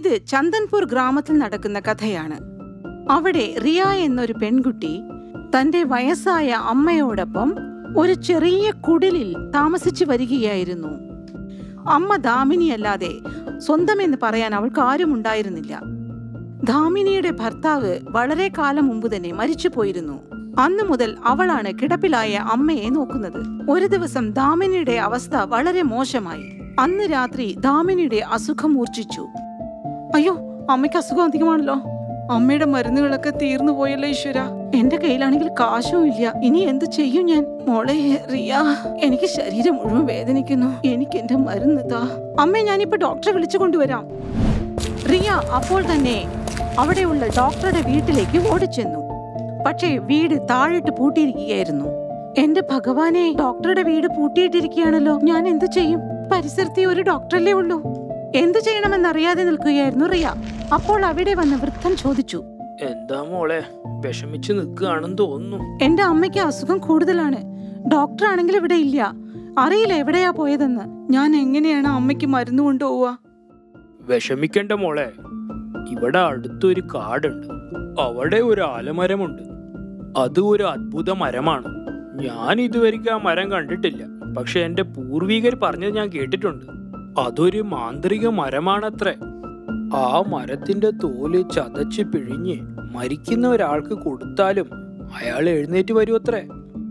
ഇത് ചന്ദൻപൂർ ഗ്രാമത്തിൽ നടക്കുന്ന കഥയാണ് അവിടെ റിയ എന്നൊരു പെൺകുട്ടി തന്റെ വയസ്സായ അമ്മയോടൊപ്പം ഒരു ചെറിയ കുടിലിൽ താമസിച്ചു വരികയായിരുന്നു അമ്മ ദാമിനിയല്ലാതെ സ്വന്തമെന്ന് പറയാൻ അവൾക്ക് ആരും ഉണ്ടായിരുന്നില്ല ധാമിനിയുടെ ഭർത്താവ് വളരെ കാലം മുമ്പ് തന്നെ മരിച്ചുപോയിരുന്നു അന്നു മുതൽ അവളാണ് കിടപ്പിലായ അമ്മയെ നോക്കുന്നത് ഒരു ദിവസം ദാമിനിയുടെ അവസ്ഥ വളരെ മോശമായി അന്ന് രാത്രി ദാമിനിയുടെ അസുഖം മൂർച്ഛിച്ചു അയ്യോ അമ്മയ്ക്ക് അസുഖം അധികമാണല്ലോ അമ്മയുടെ മരുന്നുകളൊക്കെ തീർന്നു പോയല്ലോ ഈശ്വര എന്റെ കയ്യിലാണെങ്കിൽ കാശും ഇല്ല ഇനി എന്ത് ചെയ്യും ഞാൻ മോളെ റിയ എനിക്ക് ശരീരം മുഴുവൻ വേദനിക്കുന്നു എനിക്ക് എന്റെ മരുന്ന് താ അമ്മേ ഞാനിപ്പോ ഡോക്ടറെ വിളിച്ചു കൊണ്ടുവരാം റിയ അപ്പോൾ തന്നെ അവിടെയുള്ള ഡോക്ടറുടെ വീട്ടിലേക്ക് ഓടിച്ചെന്നു പക്ഷേ വീട് താഴിട്ട് പൂട്ടിയിരിക്കുകയായിരുന്നു എന്റെ ഭഗവാനെ ഡോക്ടറുടെ വീട് പൂട്ടിയിട്ടിരിക്കുകയാണല്ലോ ഞാൻ എന്തു ചെയ്യും പരിസരത്തെ ഒരു ഡോക്ടറല്ലേ ഉള്ളൂ എന്തു ചെയ്യണമെന്നറിയാതെ നിൽക്കുകയായിരുന്നു റിയ അപ്പോൾ അവിടെ വന്ന വൃദ്ധൻ ചോദിച്ചു എന്താ മോളെ വിഷമിച്ച് നിൽക്കുകയാണെന്ന് തോന്നുന്നു എന്റെ അമ്മയ്ക്ക് അസുഖം കൂടുതലാണ് ഡോക്ടർ ആണെങ്കിൽ ഇവിടെ ഇല്ല അറിയില്ല എവിടെയാ പോയതെന്ന് ഞാൻ എങ്ങനെയാണ് അമ്മയ്ക്ക് മരുന്ന് കൊണ്ടുപോവുക വിഷമിക്കണ്ട മോളെ ഇവിടെ അടുത്തൊരു കാടുണ്ട് അവിടെ ഒരു ആലമരമുണ്ട് അത് ഒരു അത്ഭുത മരമാണ് ഞാൻ ഇതുവരെയ്ക്ക് ആ മരം കണ്ടിട്ടില്ല പക്ഷെ എന്റെ പൂർവികർ പറഞ്ഞത് ഞാൻ കേട്ടിട്ടുണ്ട് അതൊരു മാന്ത്രിക മരമാണത്രേ ആ മരത്തിന്റെ തോല് ചതച്ച് പിഴിഞ്ഞ് മരിക്കുന്ന ഒരാൾക്ക് കൊടുത്താലും അയാൾ എഴുന്നേറ്റ് വരുമത്രേ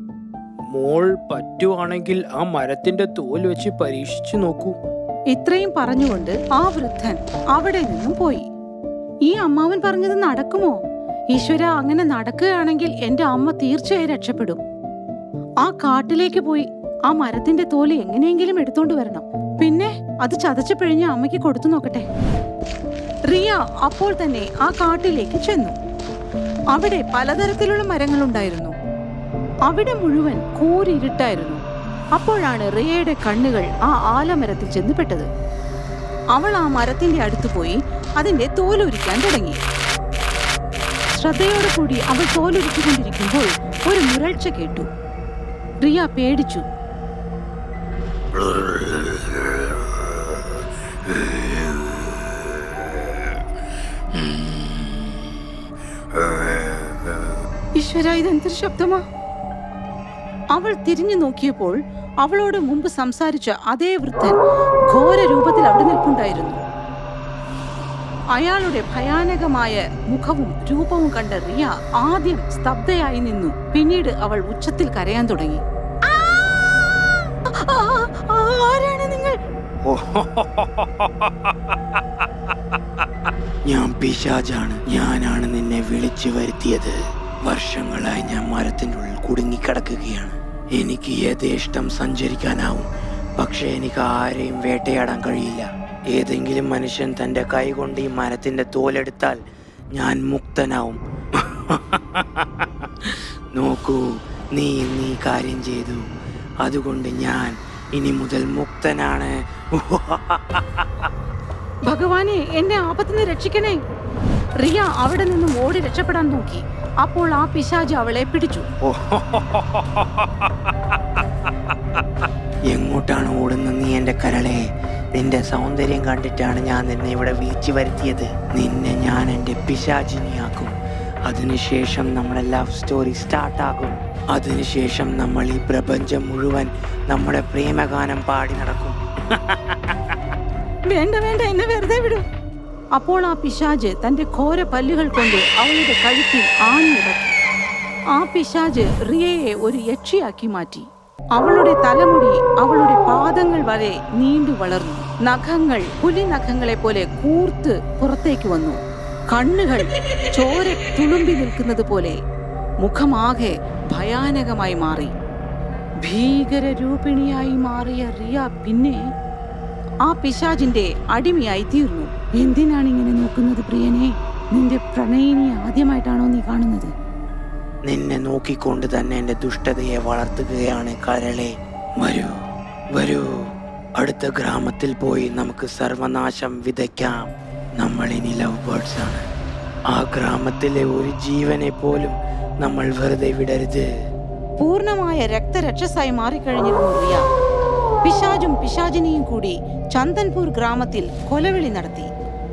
മോൾ പറ്റുവാണെങ്കിൽ ആ മരത്തിന്റെ തോൽ വെച്ച് പരീക്ഷിച്ചു നോക്കൂ ഇത്രയും പറഞ്ഞുകൊണ്ട് ആ വൃദ്ധൻ അവിടെ നിന്നും പോയി ഈ അമ്മാവൻ പറഞ്ഞത് നടക്കുമോ ഈശ്വര അങ്ങനെ നടക്കുകയാണെങ്കിൽ എന്റെ അമ്മ തീർച്ചയായും രക്ഷപ്പെടും ആ കാട്ടിലേക്ക് പോയി ആ മരത്തിന്റെ തോല് എങ്ങനെയെങ്കിലും എടുത്തോണ്ട് വരണം പിന്നെ അത് ചതച്ചു പിഴിഞ്ഞ് അമ്മയ്ക്ക് കൊടുത്തു നോക്കട്ടെ റിയ അപ്പോൾ തന്നെ ആ കാട്ടിലേക്ക് ചെന്നു അവിടെ പലതരത്തിലുള്ള മരങ്ങളുണ്ടായിരുന്നു അവിടെ മുഴുവൻ കൂരിരുട്ടായിരുന്നു അപ്പോഴാണ് റിയയുടെ കണ്ണുകൾ ആ ആലമരത്തിൽ ചെന്ന് പെട്ടത് അവൾ ആ മരത്തിന്റെ അടുത്ത് പോയി അതിന്റെ തോലുരിക്കാൻ തുടങ്ങി ശ്രദ്ധയോടെ കൂടി അവൾ തോലുരിച്ചുകൊണ്ടിരിക്കുമ്പോൾ ഒരു മുരൾച്ച കേട്ടു റിയ പേടിച്ചു ഈശ്വര ഇതെന്തൊരു ശബ്ദമാ അവൾ തിരിഞ്ഞു നോക്കിയപ്പോൾ അവളോട് മുമ്പ് സംസാരിച്ച അതേ വൃദ്ധൻ ഘോര രൂപത്തിൽ അവിടെ നിൽപ്പുണ്ടായിരുന്നു അയാളുടെ ഭയാനകമായ മുഖവും രൂപവും കണ്ട റിയ ആദ്യം സ്തബ്ധയായി നിന്നു പിന്നീട് അവൾ ഉച്ചത്തിൽ കരയാൻ തുടങ്ങി ആ! ആ! ആ! ആരാണ് നിങ്ങൾ ഞാൻ പിശാചാണ് ഞാനാണ് നിന്നെ വിളിച്ചു വരുത്തിയത് വർഷങ്ങളായി ഞാൻ മരത്തിൻ്റെ ഉള്ളിൽ കുടുങ്ങിക്കിടക്കുകയാണ് എനിക്ക് യഥേഷ്ടം സഞ്ചരിക്കാനാവും പക്ഷെ എനിക്ക് ആരെയും വേട്ടയാടാൻ കഴിയില്ല ഏതെങ്കിലും മനുഷ്യൻ തന്റെ കൈ കൊണ്ട് ഈ മരത്തിന്റെ തോലെടുത്താൽ ഞാൻ മുക്തനാവും നോക്കൂ നീ നീ കാര്യം ചെയ്തു അതുകൊണ്ട് ഞാൻ ഇനി മുതൽ മുക്തനാണ് ഭഗവാനെ എന്നെ ആപത്തിന്ന് രക്ഷിക്കണേ റിയ അവിടെ നിന്നും ഓടി രക്ഷപ്പെടാൻ നോക്കി അപ്പോൾ ആ പിശാജ് അവളെ പിടിച്ചു എങ്ങോട്ടാണ് ഓടുന്നത് നീ എന്റെ കരളെ നിന്റെ സൗന്ദര്യം കണ്ടിട്ടാണ് ഞാൻ നിന്നെ ഇവിടെ വിളിച്ചു വരുത്തിയത് നിന്നെ ഞാൻ എന്റെ പിശാചിനിയാക്കും അതിനുശേഷം നമ്മുടെ ലവ് സ്റ്റോറി സ്റ്റാർട്ടാകും അതിനുശേഷം നമ്മൾ ഈ പ്രപഞ്ചം മുഴുവൻ നമ്മുടെ പ്രേമഗാനം പാടി നടക്കും വേണ്ട വേണ്ട എന്നെ വെറുതെ വിടൂ അപ്പോൾ ആ പിശാജ് തന്റെ ഘോര പല്ലുകൾ കൊണ്ട് അവളുടെ കഴുത്തിൽ ആണിയിറക്കി ആ പിശാജ് റിയയെ ഒരു യക്ഷിയാക്കി മാറ്റി അവളുടെ തലമുടി അവളുടെ പാദങ്ങൾ വരെ നീണ്ടു വളർന്നു നഖങ്ങൾ പുലി നഖങ്ങളെ പോലെ കൂർത്ത് പുറത്തേക്ക് വന്നു കണ്ണുകൾ ചോര തുളുമ്പി നിൽക്കുന്നത് പോലെ മുഖമാകെ ഭയാനകമായി മാറി ഭീകരരൂപിണിയായി മാറിയ റിയ പിന്നെ ആ പിശാജിന്റെ അടിമയായി തീർന്നു എന്തിനാണ് ഇങ്ങനെ നോക്കുന്നത് പ്രിയനെ നിന്റെ പ്രണയിനി ആദ്യമായിട്ടാണോ നീ കാണുന്നത് നിന്നെ നോക്കിക്കൊണ്ട് തന്നെ എന്റെ ദുഷ്ടതയെ വളർത്തുകയാണ് കരളെ വരൂ വരൂ അടുത്ത ഗ്രാമത്തിൽ പോയി നമുക്ക് സർവനാശം വിതയ്ക്കാം നമ്മൾ ഇനി ലവ് ബേർഡ്സ് ആണ് ആ ഗ്രാമത്തിലെ ഒരു ജീവനെ പോലും നമ്മൾ വെറുതെ വിടരുത് പൂർണ്ണമായ രക്തരക്ഷസായി മാറിക്കഴിഞ്ഞിരുന്നു റിയ പിശാജും പിശാചിനിയും കൂടി ചന്ദൻപൂർ ഗ്രാമത്തിൽ കൊലവിളി നടത്തി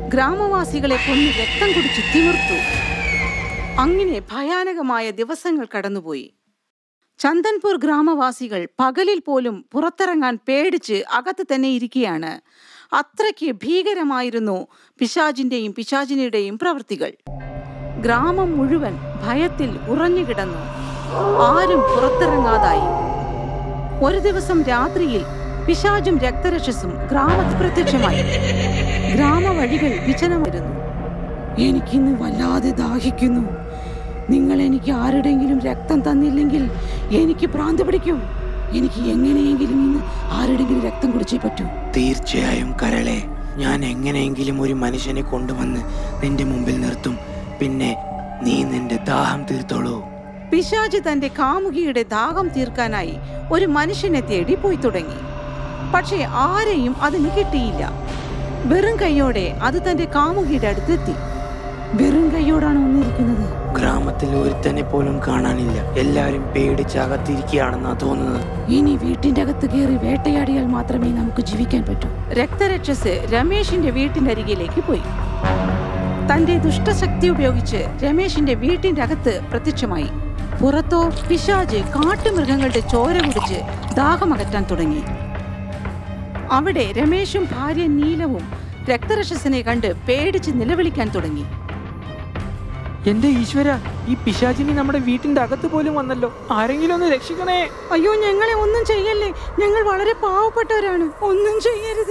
ഗ്രാമവാസികളെ കൊന്ന് രക്തം കുടിച്ച് തിമിർത്തു അങ്ങനെ ഭയാനകമായ ദിവസങ്ങൾ കടന്നുപോയി ചന്ദൻപൂർ ഗ്രാമവാസികൾ പകലിൽ പോലും പുറത്തിറങ്ങാൻ പേടിച്ച് അകത്ത് തന്നെ ഇരിക്കുകയാണ് അത്രയ്ക്ക് ഭീകരമായിരുന്നു പിശാചിന്റെയും പിശാചിനിയുടെയും പ്രവൃത്തികൾ ഗ്രാമം മുഴുവൻ ഭയത്തിൽ ഉറഞ്ഞുകിടന്നു ആരും പുറത്തിറങ്ങാതായി ഒരു ദിവസം രാത്രിയിൽ പിശാചും രക്തരക്ഷസും ഗ്രാമത്തിൽ പ്രത്യക്ഷമായി ഗ്രാമവഴികൾ വിജനമായിരുന്നു എനിക്കിന്ന് വല്ലാതെ ദാഹിക്കുന്നു നിങ്ങൾ എനിക്ക് ആരുടെങ്കിലും രക്തം തന്നില്ലെങ്കിൽ എനിക്ക് ഭ്രാന്ത് പിടിക്കും എനിക്ക് എങ്ങനെയെങ്കിലും ഇന്ന് ആരുടെങ്കിലും രക്തം കുടിച്ചേ പറ്റൂ തീർച്ചയായും കരളെ ഞാൻ എങ്ങനെയെങ്കിലും ഒരു മനുഷ്യനെ കൊണ്ടുവന്ന് നിന്റെ മുമ്പിൽ നിർത്തും പിന്നെ നീ നിന്റെ ദാഹം തീർത്തോളൂ പിശാജ് തന്റെ കാമുകിയുടെ ദാഹം തീർക്കാനായി ഒരു മനുഷ്യനെ തേടി പോയി തുടങ്ങി പക്ഷേ ആരെയും അതിന് കിട്ടിയില്ല വെറും കൈയോടെ അത് തന്റെ കാമുകിയുടെ അടുത്തെത്തി വെറും കൈയോടാണ് വന്നിരിക്കുന്നത് ഗ്രാമത്തിൽ ഒരുത്തനെ പോലും കാണാനില്ല എല്ലാവരും പേടിച്ച് അകത്തിരിക്കുകയാണെന്നാ തോന്നുന്നത് ഇനി വീട്ടിന്റെ അകത്ത് കയറി വേട്ടയാടിയാൽ മാത്രമേ നമുക്ക് ജീവിക്കാൻ പറ്റൂ രക്തരക്ഷസ് രമേശിന്റെ വീട്ടിന്റെ അരികിലേക്ക് പോയി തന്റെ ദുഷ്ടശക്തി ഉപയോഗിച്ച് രമേശിന്റെ വീട്ടിന്റെ അകത്ത് പ്രത്യക്ഷമായി പുറത്തോ പിശാജ് കാട്ടുമൃഗങ്ങളുടെ ചോര കുടിച്ച് ദാഹമകറ്റാൻ തുടങ്ങി അവിടെ രമേശും ഭാര്യ നീലവും രക്തരക്ഷസിനെ കണ്ട് പേടിച്ച് നിലവിളിക്കാൻ തുടങ്ങി എന്റെ ഈശ്വര ഈ പിശാചിനി നമ്മുടെ വീട്ടിന്റെ അകത്ത് പോലും വന്നല്ലോ ആരെങ്കിലും ഒന്ന് രക്ഷിക്കണേ അയ്യോ ഞങ്ങളെ ഒന്നും ചെയ്യല്ലേ ഞങ്ങൾ വളരെ പാവപ്പെട്ടവരാണ് ഒന്നും ചെയ്യരുത്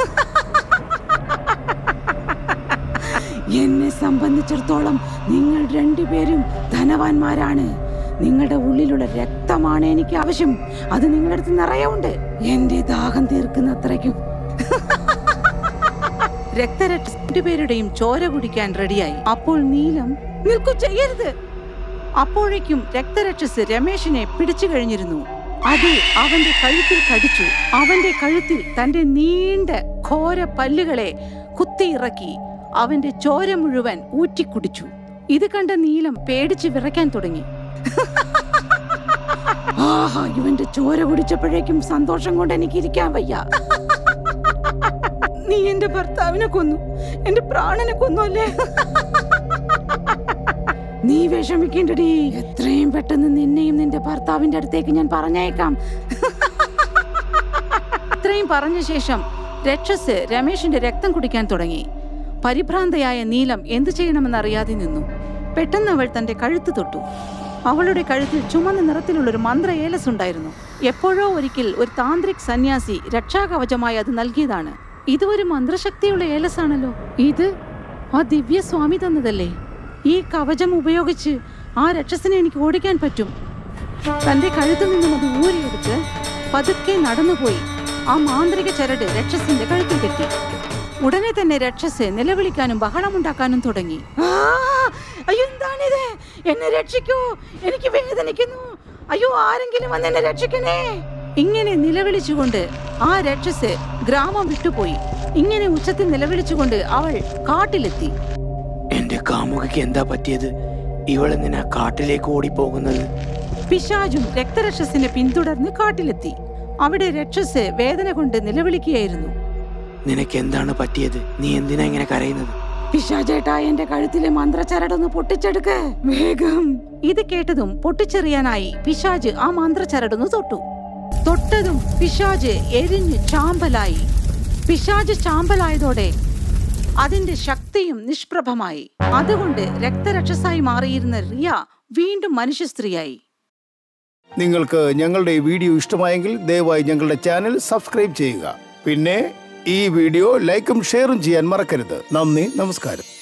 എന്നെ സംബന്ധിച്ചിടത്തോളം നിങ്ങൾ രണ്ടുപേരും ധനവാന്മാരാണ് നിങ്ങളുടെ ഉള്ളിലുള്ള രക്തമാണ് എനിക്ക് ആവശ്യം അത് നിങ്ങളുടെ അടുത്ത് നിറയെ ഉണ്ട് എന്റെ ദാഹം തീർക്കുന്ന അത്രയ്ക്കും രക്തരക്ഷ രണ്ടുപേരുടെയും ചോര കുടിക്കാൻ റെഡിയായി അപ്പോൾ നീലം നിൽക്കൂ ചെയ്യരുത് അപ്പോഴേക്കും രക്തരക്ഷസ് രമേശിനെ പിടിച്ചു കഴിഞ്ഞിരുന്നു അത് അവന്റെ കഴുത്തിൽ കടിച്ചു അവന്റെ കഴുത്തിൽ തന്റെ നീണ്ട ഘോര പല്ലുകളെ കുത്തിയിറക്കി അവന്റെ ചോര മുഴുവൻ ഊറ്റിക്കുടിച്ചു ഇത് കണ്ട നീലം പേടിച്ച് വിറയ്ക്കാൻ തുടങ്ങി ആഹാ ഇവന്റെ ചോര കുടിച്ചപ്പോഴേക്കും സന്തോഷം കൊണ്ട് എനിക്ക് ഇരിക്കാൻ വയ്യ നീ എന്റെ ഭർത്താവിനെ കൊന്നു എന്റെ പ്രാണനെ കൊന്നു അല്ലേ നീ വിഷമിക്കണ്ടടി എത്രയും പെട്ടെന്ന് നിന്നെയും നിന്റെ ഭർത്താവിന്റെ അടുത്തേക്ക് ഞാൻ പറഞ്ഞേക്കാം ഇത്രയും പറഞ്ഞ ശേഷം രക്ഷസ് രമേശിന്റെ രക്തം കുടിക്കാൻ തുടങ്ങി പരിഭ്രാന്തയായ നീലം എന്തു ചെയ്യണമെന്നറിയാതെ നിന്നു പെട്ടെന്ന് അവൾ തന്റെ കഴുത്ത് തൊട്ടു അവളുടെ കഴുത്തിൽ ചുമന്ന നിറത്തിലുള്ള ഒരു മന്ത്ര ഏലസ് ഉണ്ടായിരുന്നു എപ്പോഴോ ഒരിക്കൽ ഒരു താന്ത്രിക് സന്യാസി രക്ഷാകവചമായി അത് നൽകിയതാണ് ഇത് ഒരു മന്ത്രശക്തിയുള്ള ഏലസാണല്ലോ ഇത് ആ ദിവ്യ സ്വാമി തന്നതല്ലേ ഈ കവചം ഉപയോഗിച്ച് ആ രക്ഷസിനെ എനിക്ക് ഓടിക്കാൻ പറ്റും തന്റെ കഴുത്തിൽ നിന്നും അത് ഊരിയെടുത്ത് പതുക്കെ നടന്നുപോയി ആ മാന്ത്രിക ചരട് രക്ഷസിന്റെ കഴുത്തിൽ കെട്ടി ഉടനെ തന്നെ രക്ഷസ് നിലവിളിക്കാനും ബഹളമുണ്ടാക്കാനും തുടങ്ങി ആ, അയ്യോ എന്താണിത് എന്നെ രക്ഷിക്കൂ എനിക്ക് വേദനിക്കുന്നു അയ്യോ ആരെങ്കിലും വന്ന് എന്നെ രക്ഷിക്കണേ ഇങ്ങനെ നിലവിളിച്ചുകൊണ്ട് ആ രക്ഷസ് ഗ്രാമം വിട്ടുപോയി ഇങ്ങനെ ഉച്ചത്തിൽ നിലവിളിച്ചുകൊണ്ട് അവൾ കാട്ടിലെത്തി എന്റെ കാമുകിക്ക് എന്താ പറ്റിയത് ഇവൾ എന്തിനാ കാട്ടിലേക്ക് ഓടിപ്പോകുന്നത് പിശാചും രക്തരക്ഷസിനെ പിന്തുടർന്ന് കാട്ടിലെത്തി അവിടെ രക്ഷസ് വേദന കൊണ്ട് നിലവിളിക്കുകയായിരുന്നു നിനക്ക് എന്താണ് പറ്റിയത് നീ എന്തിനാ ഇങ്ങനെ കരയുന്നത് പിശാചേട്ടാ എന്റെ കഴുത്തിലെ മന്ത്രച്ചരടൊന്ന് പൊട്ടിച്ചെടുക്ക് വേഗം ഇത് കേട്ടതും പൊട്ടിച്ചെറിയാനായി പിശാജ് ആ മന്ത്രച്ചരടൊന്ന് തൊട്ടു തൊട്ടതും പിശാജ് എരിഞ്ഞ് ചാമ്പലായി പിശാജ് ചാമ്പലായതോടെ അതിന്റെ ശക്തിയും നിഷ്പ്രഭമായി അതുകൊണ്ട് രക്തരക്ഷസായി മാറിയിരുന്ന റിയ വീണ്ടും മനുഷ്യ സ്ത്രീയായി നിങ്ങൾക്ക് ഞങ്ങളുടെ ഈ വീഡിയോ ഇഷ്ടമായെങ്കിൽ ദയവായി ഞങ്ങളുടെ ചാനൽ സബ്സ്ക്രൈബ് ചെയ്യുക പിന്നെ ഈ വീഡിയോ ലൈക്കും ഷെയറും ചെയ്യാൻ മറക്കരുത് നന്ദി നമസ്കാരം